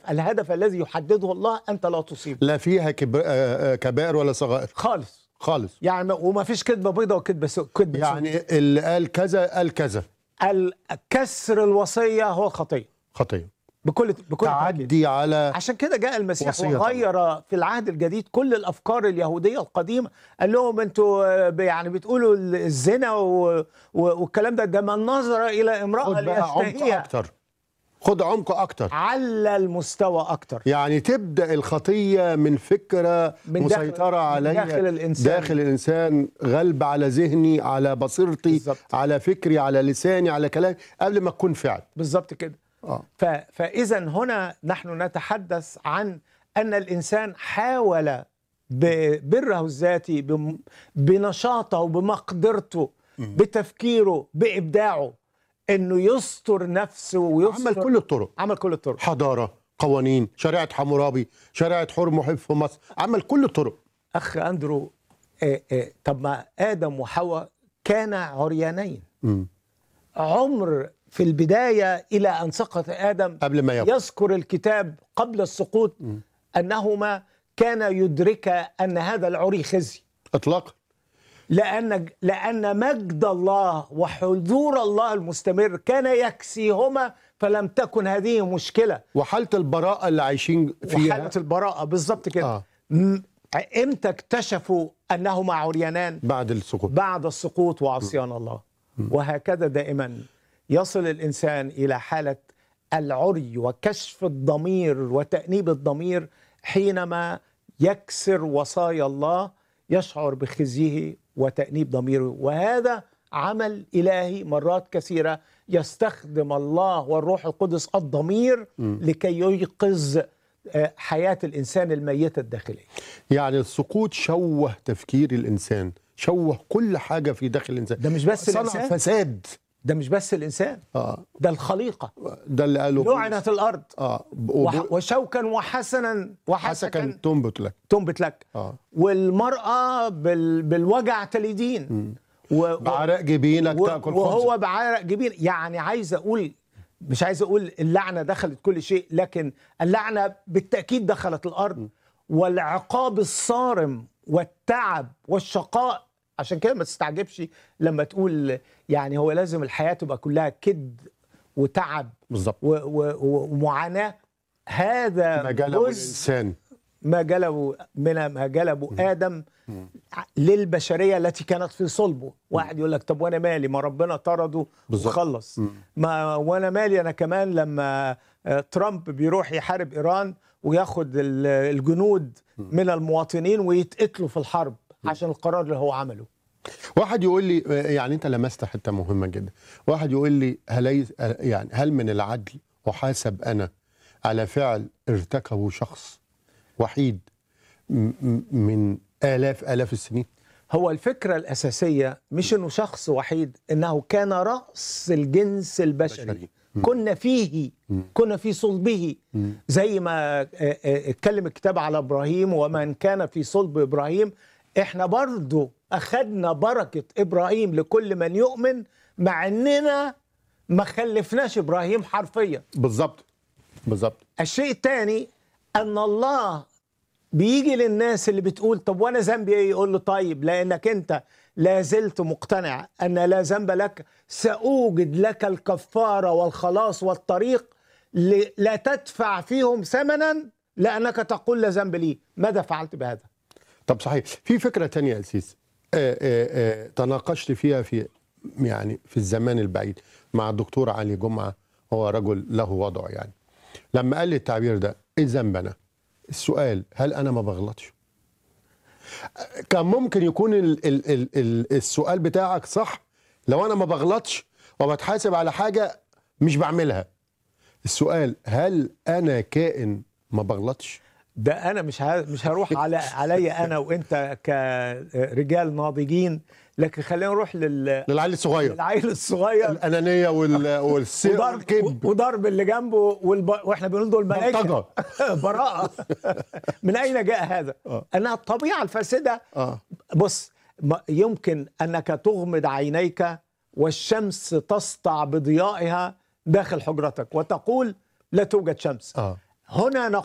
الهدف الذي يحدده الله انت لا تصيبه لا فيها كب... آه، آه، كبائر ولا صغائر خالص خالص يعني وما فيش كذبه بيضاء وكذبه سو... كذبه يعني يعني اللي قال كذا قال كذا كسر الوصيه هو خطيه خطيه بكل بكل تأكيد. تعدي على عشان كده جاء المسيح وصية وغير في العهد الجديد كل الافكار اليهوديه القديمه قال لهم انتوا آه، ب- يعني بتقولوا الزنا و... و... والكلام ده ده من نظر الى امراه خد بقى عمق ليستهيها اكتر خد عمق اكتر على المستوى اكتر يعني تبدا الخطيه من فكره من داخل- مسيطره من عليا داخل الإنسان. داخل الانسان غلب على ذهني على بصيرتي بالظبط. على فكري على لساني على كلامي قبل ما تكون فعل بالظبط كده اه ف... فاذا هنا نحن نتحدث عن ان الانسان حاول ببره الذاتي بم... بنشاطه بمقدرته بتفكيره بابداعه انه يستر نفسه ويستر عمل كل الطرق عمل كل الطرق حضاره قوانين شريعه حمورابي شريعه حور محب في مصر عمل كل الطرق اخ اندرو آه آه طب ما ادم وحواء كانا عريانين مم. عمر في البدايه الى ان سقط ادم قبل ما يبقى يذكر الكتاب قبل السقوط انهما كان يدرك ان هذا العري خزي اطلاقا لان لان مجد الله وحضور الله المستمر كان يكسيهما فلم تكن هذه مشكله وحاله البراءه اللي عايشين فيها وحاله البراءه بالظبط كده آه. م- امتى اكتشفوا انهما عريانان بعد السقوط بعد السقوط وعصيان الله وهكذا دائما يصل الانسان الى حاله العري وكشف الضمير وتانيب الضمير حينما يكسر وصايا الله يشعر بخزيه وتانيب ضميره وهذا عمل الهي مرات كثيره يستخدم الله والروح القدس الضمير لكي ييقظ آه، حياه الانسان الميته الداخليه يعني السقوط شوه تفكير الانسان شوه كل حاجه في داخل الانسان ده مش بس صنع الإنسان. فساد ده مش بس الانسان اه ده الخليقه ده اللي قاله لعنت الارض اه وح- وشوكا وحسنا وحسكا حسكا تنبت لك تنبت لك اه والمراه بال بالوجع تلدين و... و... بعرق جبينك و... تاكل وهو خبز بعرق جبين يعني عايز اقول مش عايز اقول اللعنه دخلت كل شيء لكن اللعنه بالتاكيد دخلت الارض والعقاب الصارم والتعب والشقاء عشان كده ما تستعجبش لما تقول يعني هو لازم الحياه تبقى كلها كد وتعب بالظبط و- و- و- ومعاناه هذا ما جلبه جزء الانسان ما جلبوا من ما جلبوا ادم للبشريه التي كانت في صلبه واحد يقول لك طب وانا مالي ما ربنا طرده بالظبط. وخلص ما وانا مالي انا كمان لما آه، ترامب بيروح يحارب ايران وياخد ال- الجنود من المواطنين ويتقتلوا في الحرب عشان القرار اللي هو عمله واحد يقول لي يعني انت لمست حته مهمه جدا واحد يقول لي هل يعني هل من العدل احاسب انا على فعل ارتكبه شخص وحيد م- م- من الاف الاف السنين هو الفكرة الأساسية مش إنه شخص وحيد إنه كان رأس الجنس البشري بشري. كنا فيه كنا في صلبه زي ما آه، آه، اتكلم الكتاب على إبراهيم ومن كان في صلب إبراهيم إحنا برضو أخدنا بركة إبراهيم لكل من يؤمن مع إننا ما خلفناش إبراهيم حرفيا بالظبط بالظبط الشيء الثاني ان الله بيجي للناس اللي بتقول طب وانا ذنبي ايه يقول له طيب لانك انت لا زلت مقتنع ان لا ذنب لك ساوجد لك الكفاره والخلاص والطريق ل- لا تدفع فيهم ثمنا لانك تقول لا ذنب لي ماذا فعلت بهذا طب صحيح في فكره تانية يا سيس آه، آه، آه، تناقشت فيها في يعني في الزمان البعيد مع الدكتور علي جمعه هو رجل له وضعه يعني لما قال لي التعبير ده ايه ذنب انا السؤال هل انا ما بغلطش آه، كان ممكن يكون ال ال ال ال السؤال بتاعك صح لو انا ما بغلطش وبتحاسب على حاجه مش بعملها السؤال هل انا كائن ما بغلطش ده انا مش ه- مش هروح على عليا انا وانت كرجال ناضجين لكن خلينا نروح لل للعيل الصغير للعيل الصغير الانانيه وال والسر وضرب والكذب وضرب اللي جنبه والب... واحنا بنقول دول ملائكه بلطجة. براءه من اين جاء هذا؟ آه. انها الطبيعه الفاسده اه بص ما- يمكن انك تغمض عينيك والشمس تسطع بضيائها داخل حجرتك وتقول لا توجد شمس اه هنا